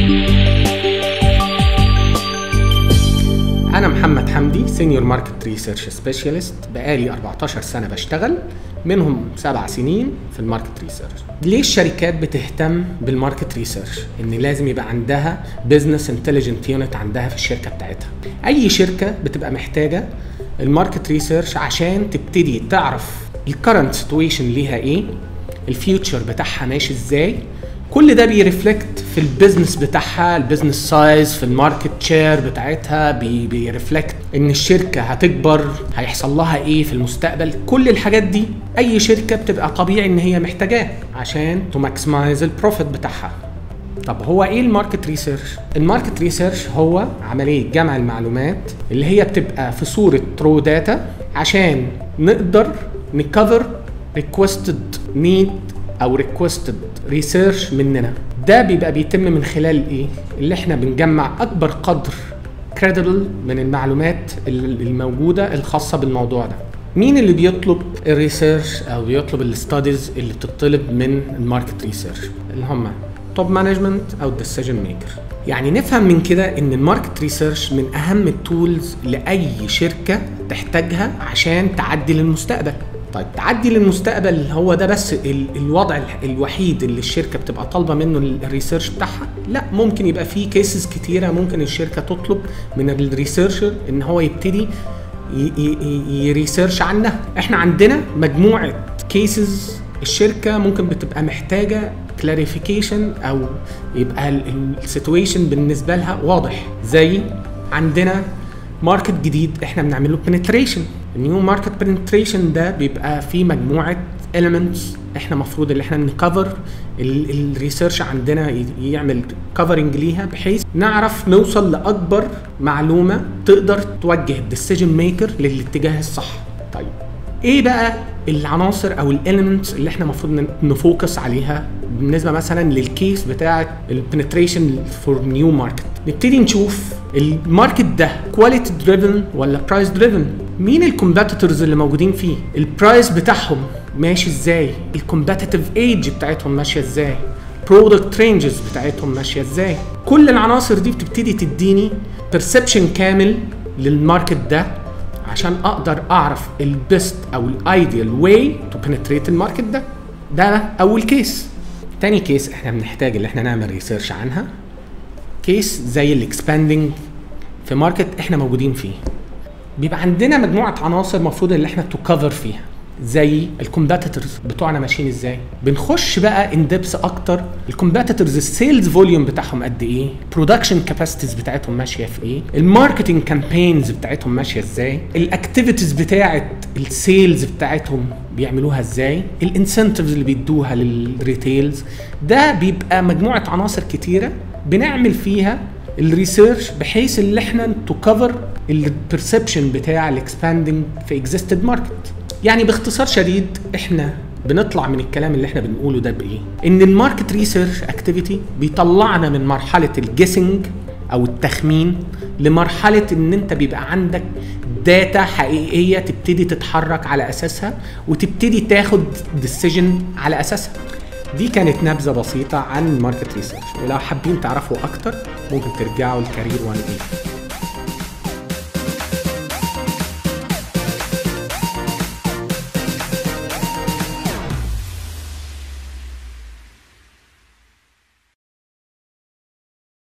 أنا محمد حمدي سينيور ماركت ريسيرش سبيشالست بقالي 14 سنة بشتغل منهم سبع سنين في الماركت ريسيرش ليه الشركات بتهتم بالماركت ريسيرش ان لازم يبقى عندها بزنس انتليجنت يونت عندها في الشركه بتاعتها اي شركه بتبقى محتاجه الماركت ريسيرش عشان تبتدي تعرف الكرنت سيتويشن ليها ايه الفيوتشر بتاعها ماشي ازاي كل ده بيرفلكت في البيزنس بتاعها البيزنس سايز في الماركت شير بتاعتها بي بيرفلكت ان الشركه هتكبر هيحصل لها ايه في المستقبل كل الحاجات دي اي شركه بتبقى طبيعي ان هي محتاجاه عشان تو ماكسمايز البروفيت بتاعها طب هو ايه الماركت ريسيرش الماركت ريسيرش هو عمليه جمع المعلومات اللي هي بتبقى في صوره ترو داتا عشان نقدر نكفر ريكوستد نيد او ريكوستد ريسيرش مننا ده بيبقى بيتم من خلال ايه اللي احنا بنجمع اكبر قدر كريديبل من المعلومات الموجوده الخاصه بالموضوع ده مين اللي بيطلب الريسيرش او بيطلب الاستاديز اللي بتطلب من الماركت ريسيرش اللي هم توب مانجمنت او الديسيجن ميكر يعني نفهم من كده ان الماركت ريسيرش من اهم التولز لاي شركه تحتاجها عشان تعدي للمستقبل طيب تعدي للمستقبل هو ده بس ال الوضع الوحيد اللي الشركه بتبقى طالبه منه الريسيرش بتاعها لا ممكن يبقى في كيسز كتيره ممكن الشركه تطلب من الريسيرشر ان هو يبتدي يريسيرش عنها احنا عندنا مجموعه كيسز الشركه ممكن بتبقى محتاجه كلاريفيكيشن او يبقى السيتويشن بالنسبه لها واضح زي عندنا ماركت جديد احنا بنعمله بنتريشن النيو ماركت بنتريشن ده بيبقى فيه مجموعه elements احنا المفروض ان احنا نكفر الريسيرش عندنا يعمل كفرنج ليها بحيث نعرف نوصل لاكبر معلومه تقدر توجه الديسيجن ميكر للاتجاه الصح طيب ايه بقى العناصر او الاليمنتس اللي احنا المفروض نفوكس عليها بالنسبه مثلا للكيس بتاع البنتريشن فور نيو ماركت نبتدي نشوف الماركت ده كواليتي دريفن ولا برايس دريفن مين الكومبيتيتورز اللي موجودين فيه البرايس بتاعهم ماشي ازاي الكومبيتيتيف ايج بتاعتهم ماشيه ازاي برودكت رينجز بتاعتهم ماشيه ازاي كل العناصر دي بتبتدي تديني بيرسبشن كامل للماركت ده عشان اقدر اعرف البيست او الايديال واي تو بنتريت الماركت ده ده اول كيس تاني كيس احنا بنحتاج ان احنا نعمل ريسيرش عنها كيس زي الاكسباندنج في ماركت احنا موجودين فيه بيبقى عندنا مجموعه عناصر المفروض ان احنا تو كفر فيها زي الكومبيتيتورز بتوعنا ماشيين ازاي بنخش بقى ان ديبس اكتر الكومبيتيتورز السيلز فوليوم بتاعهم قد ايه برودكشن كاباسيتيز بتاعتهم ماشيه في ايه الماركتنج كامبينز بتاعتهم ماشيه ازاي الاكتيفيتيز بتاعه السيلز بتاعتهم بيعملوها ازاي الانسنتيفز اللي بيدوها للريتيلز ده بيبقى مجموعه عناصر كتيره بنعمل فيها الريسيرش بحيث ان احنا تو كفر البرسبشن بتاع الاكسباندنج في اكزيستد ماركت يعني باختصار شديد احنا بنطلع من الكلام اللي احنا بنقوله ده بايه ان الماركت ريسيرش اكتيفيتي بيطلعنا من مرحله الجيسنج او التخمين لمرحله ان انت بيبقى عندك داتا حقيقيه تبتدي تتحرك على اساسها وتبتدي تاخد ديسيجن على اساسها دي كانت نبذه بسيطه عن الماركت ريسيرش ولو حابين تعرفوا اكتر ممكن ترجعوا لكارير 1 ايه